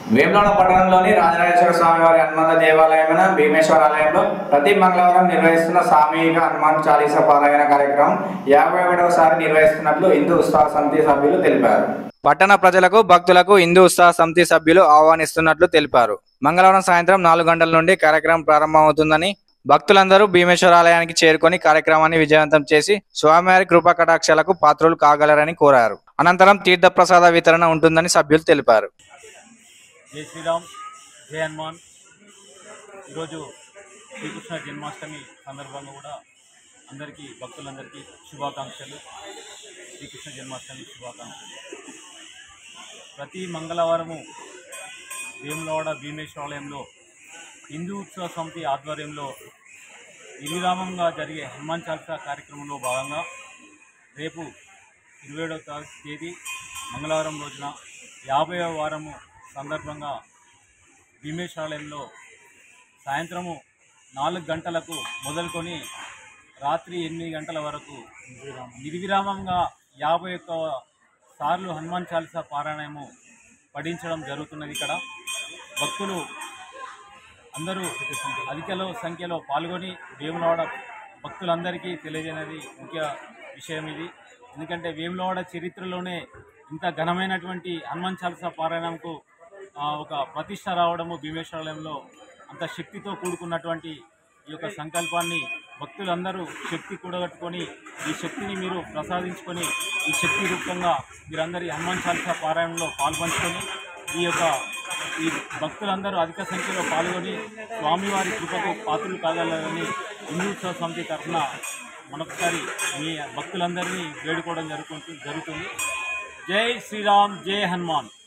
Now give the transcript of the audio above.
వేములవాడ పట్టణంలోని రాజరాజేశ్వర స్వామి వారి హనుమంత దేవాలయమైన భీమేశ్వర ఆలయంలో ప్రతి మంగళవారం నిర్వహిస్తున్న సామూహిక హనుమాన్ చాలీసా పారాయణ కార్యక్రమం యాభై ఒకటవసారి నిర్వహిస్తున్నట్లు హిందూ ఉత్సాహ సమితి సభ్యులు తెలిపారు పట్టణ ప్రజలకు భక్తులకు హిందూ ఉత్సాహ సమితి సభ్యులు ఆహ్వానిస్తున్నట్లు తెలిపారు మంగళవారం సాయంత్రం నాలుగు గంటల నుండి కార్యక్రమం ప్రారంభమవుతుందని భక్తులందరూ భీమేశ్వర ఆలయానికి చేరుకొని కార్యక్రమాన్ని విజయవంతం చేసి స్వామివారి కృపా కటాక్షాలకు పాత్రులు కాగలరని కోరారు అనంతరం తీర్థప్రసాద వితరణ ఉంటుందని సభ్యులు తెలిపారు జై శ్రీరామ్ జై హనుమాన్ ఈరోజు శ్రీకృష్ణ జన్మాష్టమి సందర్భంగా కూడా అందరికీ భక్తులందరికీ శుభాకాంక్షలు శ్రీకృష్ణ జన్మాష్టమి శుభాకాంక్షలు ప్రతి మంగళవారము వేములవాడ భీమేశ్వరాలయంలో హిందూ ఉత్సవ సమితి ఆధ్వర్యంలో నిర్విరామంగా జరిగే హనుమాన్ చాలీసా కార్యక్రమంలో భాగంగా రేపు ఇరవై ఏడవ తారీఖు తేదీ మంగళవారం రోజున యాభైవ వారము సందర్భంగా భీమేశ్వరాలయంలో సాయంత్రము నాలుగు గంటలకు మొదలుకొని రాత్రి ఎనిమిది గంటల వరకు నిర్విరామంగా యాభై ఒక్క సార్లు హనుమాన్ చాలీసా పారాయణము పఠించడం జరుగుతున్నది ఇక్కడ భక్తులు అందరూ అధికలో సంఖ్యలో పాల్గొని వేములవాడ భక్తులందరికీ తెలియజేయనది ముఖ్య విషయం ఇది ఎందుకంటే వేములవాడ చరిత్రలోనే ఇంత ఘనమైనటువంటి హనుమాన్ చాలీసా పారాయణంకు ఆ, ఒక ప్రతిష్ట రావడము భీమేశ్వరాలయంలో అంత శక్తితో కూడుకున్నటువంటి ఈ యొక్క సంకల్పాన్ని భక్తులందరూ శక్తి కూడగట్టుకొని ఈ శక్తిని మీరు ప్రసాదించుకొని ఈ శక్తి రూపంగా మీరందరి హనుమాన్ చాలీసా పారాయణంలో పాల్పంచుకొని ఈ యొక్క ఈ భక్తులందరూ అధిక సంఖ్యలో పాల్గొని స్వామివారి కృపకు పాత్రలు కాగలరని హిందూ ఉత్సవ సమితి తరఫున మరొకసారి మీ భక్తులందరినీ వేడుకోవడం జరుగుతుంది జరుగుతుంది జై శ్రీరామ్ జై హనుమాన్